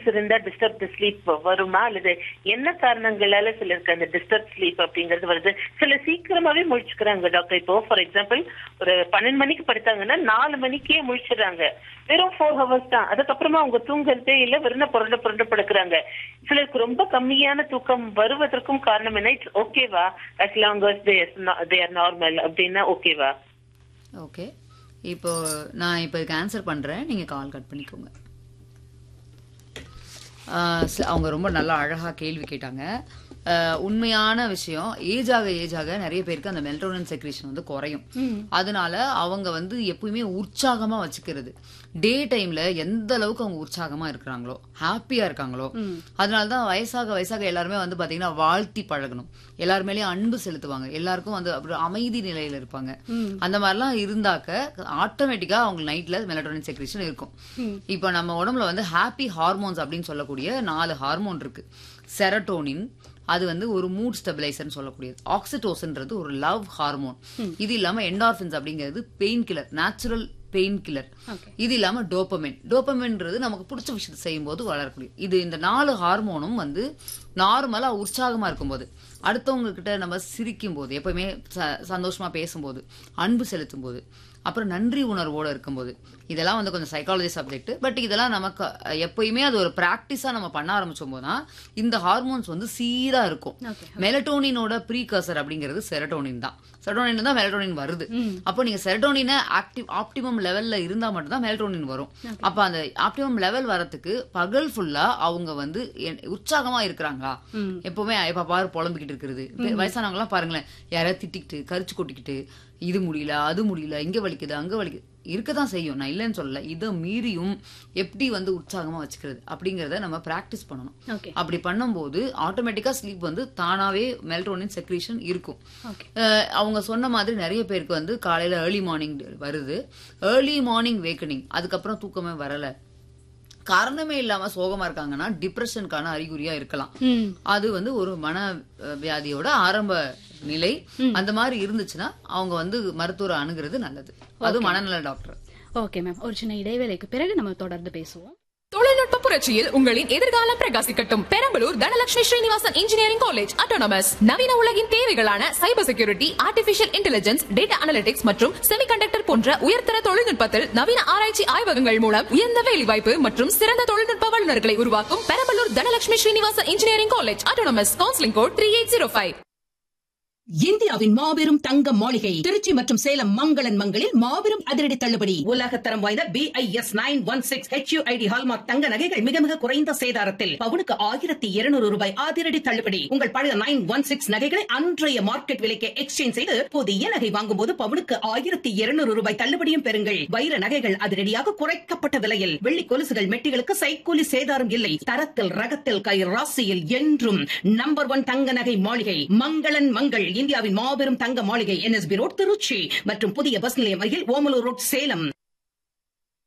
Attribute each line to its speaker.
Speaker 1: இருந்தா disturb sleep வருமா அல்லது என்ன காரணங்களால சிலருக்கு அந்த டிஸ்டர்ப் ஸ்லீப் அப்படிங்கிறது வருது சில சீக்கிரமாவே முழிச்சுக்கிறாங்க டாக்டர் இப்போ ஃபார் எக்ஸாம்பிள் ஒரு பன்னெண்டு மணிக்கு படுத்தாங்கன்னா நாலு மணிக்கே முழிச்சிடுறாங்க வெறும் ஃபோர் ஹவர்ஸ் தான் அதுக்கப்புறமா அவங்க தூங்குறதே இல்ல வெறும் புரண்ட புரண்ட படுக்கிறாங்க சிலருக்கு ரொம்ப கம்மியான தூக்கம் வருவதற்கும் காரணம் என்ன இட்ஸ் ஓகேவா as long as they they are normal அப்படின்னா ஓகேவா
Speaker 2: ஓகே இப்போ நான் இப்போ இதுக்கு ஆன்சர் பண்றேன் நீங்க கால் கட் பண்ணிக்கோங்க ஆஹ் ச- அவங்க ரொம்ப நல்லா அழகா கேள்வி கேட்டாங்க ஆஹ் உண்மையான விஷயம் ஏஜ் ஆக ஏஜ் ஆக நிறைய பேருக்கு அந்த மெல்டோனின் செக்ரேஷன் வந்து குறையும் அதனால அவங்க வந்து எப்பயுமே உற்சாகமா வச்சுக்கிறது டே டைம்ல எந்த அளவுக்கு அவங்க உற்சாகமா இருக்கிறாங்களோ ஹாப்பியா இருக்காங்களோ அதனாலதான் வயசாக வயசாக எல்லாருமே வந்து பாத்தீங்கன்னா வாழ்த்தி பழகணும் எல்லார் மேலயும் அன்பு செலுத்துவாங்க எல்லாருக்கும் வந்து அப்புறம் அமைதி நிலையில இருப்பாங்க அந்த மாதிரிலாம் இருந்தாக்க ஆட்டோமேட்டிக்கா அவங்க நைட்ல மெலட்டோனின் செக்ரேஷன் இருக்கும் இப்போ நம்ம உடம்புல வந்து ஹாப்பி ஹார்மோன்ஸ் அப்படின்னு சொல்லக்கூடிய நாலு ஹார்மோன் இருக்கு செரட்டோனின் அது வந்து ஒரு மூட் ஸ்டெபிலைசர்னு சொல்லக்கூடியது ஆக்சிடோசன்றது ஒரு லவ் ஹார்மோன் இது இல்லாம என்டார்பின்ஸ் அப்படிங்கிறது pain killer natural pain killer இது இல்லாம டோப்பமின் டோப்பமின்றது நமக்கு பிடிச்ச விஷயத்தை செய்யும் போது வளரக்கூடிய இது இந்த நாலு ஹார்மோனும் வந்து நார்மலா உற்சாகமா இருக்கும்போது அடுத்தவங்க கிட்ட நம்ம சிரிக்கும் போது எப்பவுமே ச- சந்தோஷமா பேசும்போது அன்பு செலுத்தும் போது அப்புறம் நன்றி உணர்வோட இருக்கும்போது இதெல்லாம் வந்து கொஞ்சம் சைக்காலஜி சப்ஜெக்ட் பட் இதெல்லாம் நமக்கு அஹ், எப்பயுமே அது ஒரு பிராக்டிஸா நம்ம பண்ண ஆரம்பிச்சோம் போதுதான் இந்த ஹார்மோன்ஸ் வந்து சீரா இருக்கும் மெலட்டோனினோட ப்ரீகர்சர் அப்படிங்கிறது செரட்டோனின் தான் செரட்டோனின் தான் மெலட்டோனின் வருது அப்போ நீங்க செரட்டோனினை ஆக்டிவ் ஆப்டிமம் லெவல்ல இருந்தா மட்டும்தான் மெலட்டோனின் வரும் அப்ப அந்த ஆப்டிமம் லெவல் வரதுக்கு பகல் ஃபுல்லா அவங்க வந்து என்- உற்சாகமா இருக்கிறாங்களா எப்பவுமே எப்ப பாரு புலம்பிக்கிட்டு இருக்கிறது வயசானவங்க எல்லாம் பாருங்களேன் யாராவது திட்டிக்கிட்டு கரிச்சு கொட்டிக்கிட்டு இது முடியல அது முடியல இங்க வலிக்குது அங்க வலிக்குது இருக்கதான் செய்யும் நான் இல்லைன்னு சொல்லல இதை மீறியும் எப்படி வந்து உற்சாகமா வச்சுக்கிறது அப்படிங்கறத நம்ம பிராக்டிஸ் பண்ணணும்
Speaker 3: ஓகே
Speaker 2: அப்படி பண்ணும்போது ஆட்டோமேட்டிக்கா ஸ்லீப் வந்து தானாவே மெல்டோனின் செக்ரீஷன் இருக்கும்
Speaker 3: ஓகே
Speaker 2: அஹ் அவங்க சொன்ன மாதிரி நிறைய பேருக்கு வந்து காலையில ஏர்லி மார்னிங் வருது ஏர்லி மார்னிங் வேக்கனிங் அதுக்கப்புறம் தூக்கமே வரல காரணமே இல்லாம சோகமா இருக்காங்கன்னா டிப்ரெஷனுக்கான அறிகுறியா இருக்கலாம்
Speaker 3: ம்
Speaker 2: அது வந்து ஒரு மன அஹ், வியாதியோட ஆரம்ப நிலை அந்த மாதிரி இருந்துச்சுன்னா அவங்க வந்து மருத்துவரை அணுகிறது நல்லது அது மனநல டாக்டர்
Speaker 3: ஓகே மேம் ஒரு சின்ன இடைவேளைக்கு பிறகு நம்ம தொடர்ந்து பேசுவோம்
Speaker 4: தொழில்நுட்ப புரட்சியில் உங்களின் எதிர்காலம் பிரகாசிக்கட்டும் Perambalur Dhanalakshmi Srinivasan engineering college autonomous நவீன உலகின் தேவைகளான cyber security artificial intelligence data analytics மற்றும் செமிகண்டக்டர் போன்ற உயர்தர தொழில்நுட்பத்தில் நவீன ஆராய்ச்சி ஆய்வகங்கள் மூலம் உயர்ந்த வேலைவாய்ப்பு மற்றும் சிறந்த தொழில்நுட்ப வல்லுநர்களை உருவாக்கும் Perambalur Dhanalakshmi Srinivasan engineering college autonomous counselling code three eight zero five
Speaker 5: இந்தியாவின் மாபெரும் தங்க மாளிகை திருச்சி மற்றும் சேலம் மங்களன் மங்களில் மாபெரும் அதிரடி தள்ளுபடி உலகத்தரம் வாய்ந்த B I S nine one six HUID hallmark தங்க நகைகள் மிக மிக குறைந்த சேதாரத்தில் பவுனுக்கு ஆயிரத்தி இருநூறு ரூபாய் அதிரடி தள்ளுபடி உங்கள் பழைய நைன் ஒன் சிக்ஸ் நகைகளை அன்றைய மார்க்கெட் விலைக்கு எக்ஸ்சேஞ்ச் செய்து புதிய நகை வாங்கும்போது பவுனுக்கு ஆயிரத்தி இருநூறு ரூபாய் தள்ளுபடியும் பெறுங்கள் வைர நகைகள் அதிரடியாக குறைக்கப்பட்ட விலையில் வெள்ளி கொலுசுகள் மெட்டிகளுக்கு சைக்கூலி சேதாரம் இல்லை தரத்தில் ரகத்தில் கை ராசியில் என்றும் நம்பர் ஒன் தங்க நகை மாளிகை மங்களன் மங்கள் இந்தியாவின் மாபெரும் தங்க மாளிகை என்எஸ்பி ரோட் திருச்சி மற்றும் புதிய பஸ் நிலையம் அருகில் ஓமலூர் ரோட் சேலம்